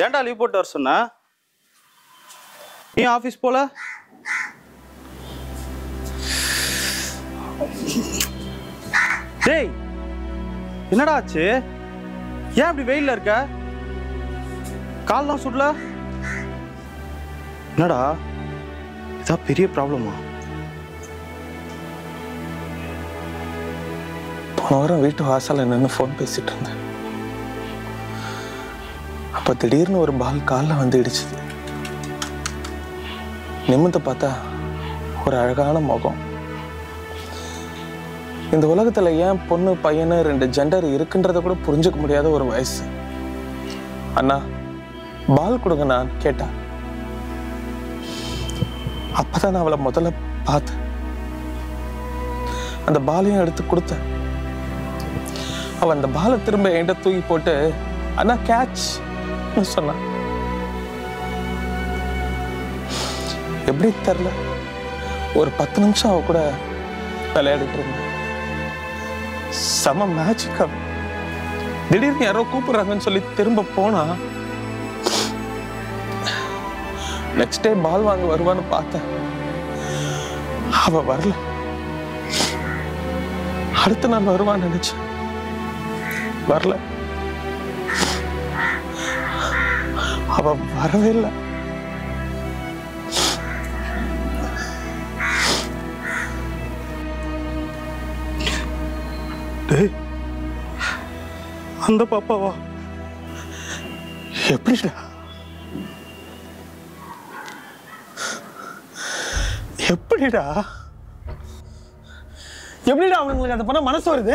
ஏன்டா லீவ் போட்டு வர சொன்ன நீ ஆஃபீஸ் போல டேய் என்னடா ஆச்சு ஏன் இப்படி வெயில்ல இருக்க கால்லாம் சுடல என்னடா இதான் பெரிய ப்ராப்ளமா போன வாரம் வீட்டு வாசல்ல நின்று ஃபோன் பேசிட்டு இருந்தேன் அப்ப திடீர்னு ஒரு பால் காலில் வந்து இடிச்சுது நிமிர்ந்து பார்த்தா ஒரு அழகான முகம் இந்த உலகத்துல ஏன் பொண்ணு பையனு ரெண்டு ஜெண்டர் இருக்குன்றத கூட புரிஞ்சுக்க முடியாத ஒரு வயசு அண்ணா பால் கொடுங்க நான் கேட்டேன் அப்பதான் நான் அவளை முதல்ல பார்த்தேன் அந்த பாலையும் எடுத்து கொடுத்தேன் அவன் அந்த பாலை திரும்ப என்கிட்ட தூக்கி போட்டு அண்ணா கேட்ச் சொன்னான் எப்படி தெரில ஒரு பத்து நிமிஷம் அவ கூட விளையாடிட்டு இருந்தேன் செம மேஜிக் அவன் திடீர்னு யாரோ கூப்பிடுறாங்கன்னு சொல்லி திரும்ப போனா நெக்ஸ்ட் டே பால் வாங்க வருவான்னு பார்த்தேன் அவ வரல அடுத்த நாள் வருவான்னு நினைச்சேன் வரல அவ வரவே இல்லை டேய் அந்த பாப்பாவா எப்படிடா எப்படிடா எப்படிடா அவனுங்களுக்கு அந்த பண்ண மனசு வருது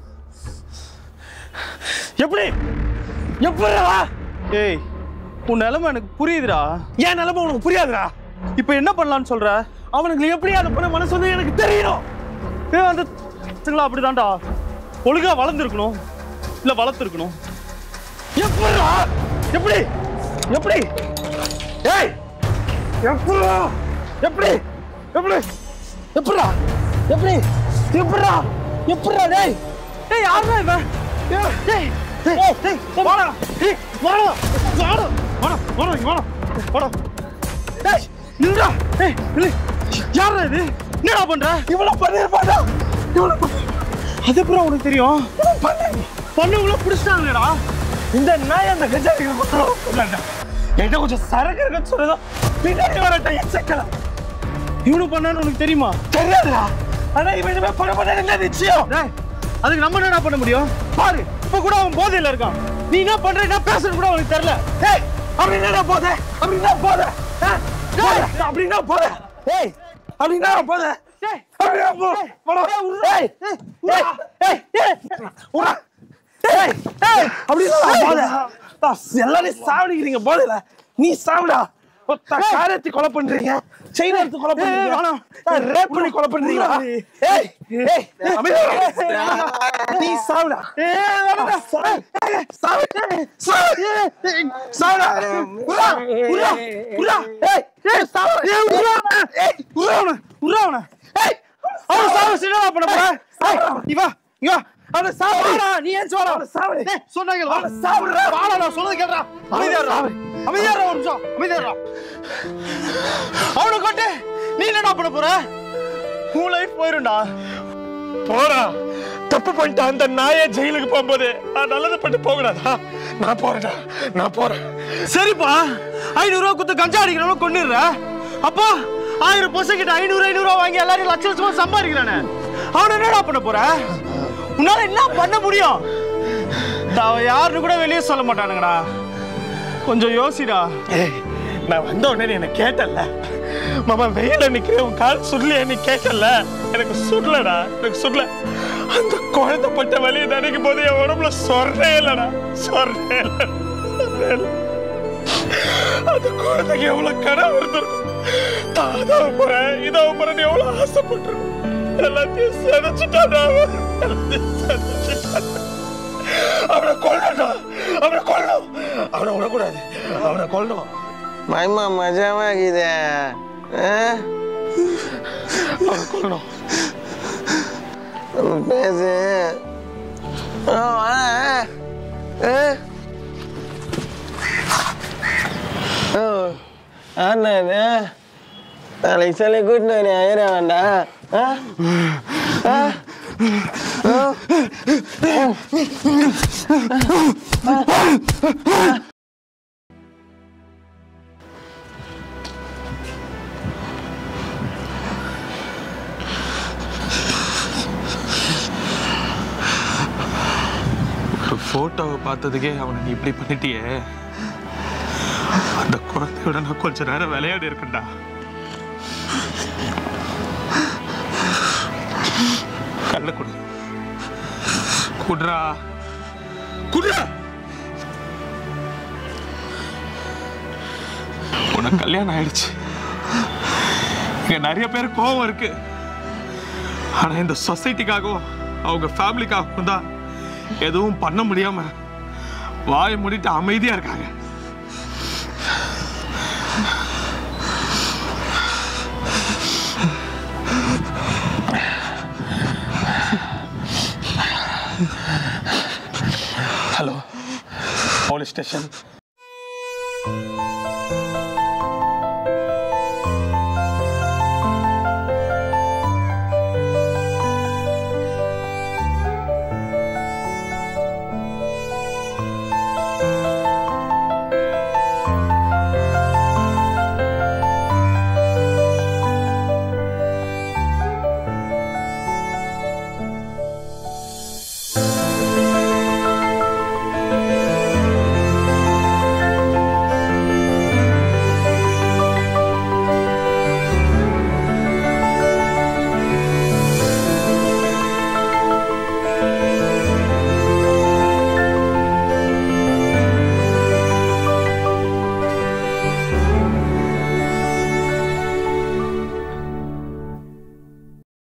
எப்படி எப்படிடா ஏய் உன் நிலைமை எனக்கு புரியுதுடா ஏன் நிலைமை உனக்கு புரியாதுடா இப்போ என்ன பண்ணலாம்னு சொல்ற அவனுக்கு எப்படி அந்த பண்ண மனசு வந்து எனக்கு தெரியணும் ஏய் அந்த பசங்களா அப்படிதான்டா ஒழுங்கா வளர்ந்துருக்கணும் இல்ல வளர்த்துருக்கணும் எப்படிடா எப்படி எப்படி ஏய் எப்படிடா எப்படி எப்படி எப்படிடா எப்படி எப்படிடா எப்படிடா டேய் ஏய் யாரா இவன் ஏய், டேய் டேய் டேய் வாடா டேய் வாடா வாடா வாடா வாடா இங்க வாடா வாடா டேய் நில்றா ஏய் இல்லை யாரா இது என்னடா பண்ற இவ்வளவு பண்ணிருப்பாடா இவ்வளவு அது அப்புறம் உனக்கு தெரியும் பொண்ணுங்கள பிடிச்சிட்டாங்கடா இந்த நாய் அந்த கஜாரிக்கு கொடுத்துரும் இல்லடா என்கிட்ட கொஞ்சம் சரக்கு இருக்குன்னு சொல்லுதோ பின்னாடி வரட்ட எச்சக்கல இவனு பண்ணான்னு உனக்கு தெரியுமா தெரியாதுடா ஆனா இவன் இனிமே பண்ண மாட்டேன் நிச்சயம் டேய் அதுக்கு நம்ம என்னடா பண்ண முடியும் பாரு இப்ப கூட அவன் போதையில இருக்கான் நீ என்ன பண்ற என்ன பேசுறது கூட அவனுக்கு தெரியல டேய் அப்படின்னா போத அப்படின்னா போத டேய் அப்படின்னா போத டேய் அப்படின்னா போத டேய் அப்படின்னா போ போடா டேய் டேய் டேய் டேய் உடா டேய் டேய் அப்படின்னா போத எல்லாரும் சாவடிக்கிறீங்க போதல நீ சாவடா ஒத்த காரியத்தை கொலை பண்றீங்க செயின் எடுத்து கொலை பண்றீங்க வேணாம். ரேப் பண்ணி கொலை பண்றீங்களா ஏய் ஏய் அமைதியா இரு. நீ சாவடா ஏய் வேணாம்டா. ஏய், சாவு சாவு சாவடா உரா உரா உரா ஏய் ஏய் சாவு ஏய் உரா ஏய் உர்றா அவனை, உர்றா அவனை. ஏய் அவனை சாவ என்னடா பண்ண போற ஏய், இங்க வா இங்க வா அவனை சாவ வாடா, நீ ஏன் சோடா அவனை சாவடி. டேய் சொன்னாங்க வா அவனை சாவடிடா. வாடா நான் சொல்றது கேளுடா அமைதியா இருடா அமைதியா இருடா ஒரு நிமிஷம் அமைதியா இருடா அவனை கொண்டு நீ என்னடா பண்ண போற உன் லைஃப் போயிரும்டா போடா தப்பு பண்ணிட்ட அந்த நாயே ஜெயிலுக்கு போகும்போது நான் நல்லது பண்ணிட்டு போகக்கூடாதா நான் போறேன்டா நான் போறேன் சரிப்பா ஐநூறு ரூபா குத்து கஞ்சா அடிக்கிறவங்க கொண்டுடுற அப்பா ஆயிரம் பசங்க கிட்ட ஐநூறு ஐநூறு ரூபா வாங்கி எல்லாரும் லட்ச லட்சமா சம்பாதிக்கிறானே அவனை என்னடா பண்ண போற உன்னால என்ன பண்ண முடியும் அவன் யாருன்னு கூட வெளியே சொல்ல மாட்டானுங்கடா கொஞ்சம் யோசிடா ஏய் நான் வந்த உடனே நீ என்ன கேட்டல மாமா வெயில நிக்கிற உன் கால் சுடலையே நீ கேட்கல எனக்கு சுடலடா எனக்கு சுடல அந்த குழந்தை பட்ட வலியை நினைக்கும் போது என் உடம்புல சொர்றே இல்லடா சொர்றே இல்ல சொர்றே இல்ல அந்த குழந்தைக்கு எவ்வளவு கனவு இருந்திருக்கும் தான் அதாவ போறேன் இதாவ போறேன்னு எவ்வளவு ஆசைப்பட்டிருக்கும் எல்லாத்தையும் சிதைச்சிட்டாடா அவன். எல்லாத்தையும் சிதைச்சிட்டான் அவனை கொல்லணும் அவனை கொல்லணும் அவனை விடக்கூடாது அவனை கொல்லணும் માયમાં મજામાં કીધા હે அவனை கொல்லணும் પેસે ઓ હે હે ஓ ஆனா இது நாளைக்கு சொல்லி கூட்டினு நீ ஐயர வேண்டாம் ஆ ஆ ஓ ஒரு போட்டோவை பார்த்ததுக்கே அவனை நீ இப்படி பண்ணிட்டியே அந்த குழந்தையோட நான் கொஞ்ச நேரம் விளையாடி இருக்கேன்டா கல்ல கொடு குடுறா குடுறா உனக்கு கல்யாணம் ஆயிடுச்சு இங்க நிறைய பேர் கோவம் இருக்கு ஆனா இந்த சொசைட்டிக்காகவும் அவங்க ஃபேமிலிக்காகவும் தான் எதுவும் பண்ண முடியாம வாயை மூடிட்டு அமைதியா இருக்காங்க ஹலோ போலீஸ் ஸ்டேஷன்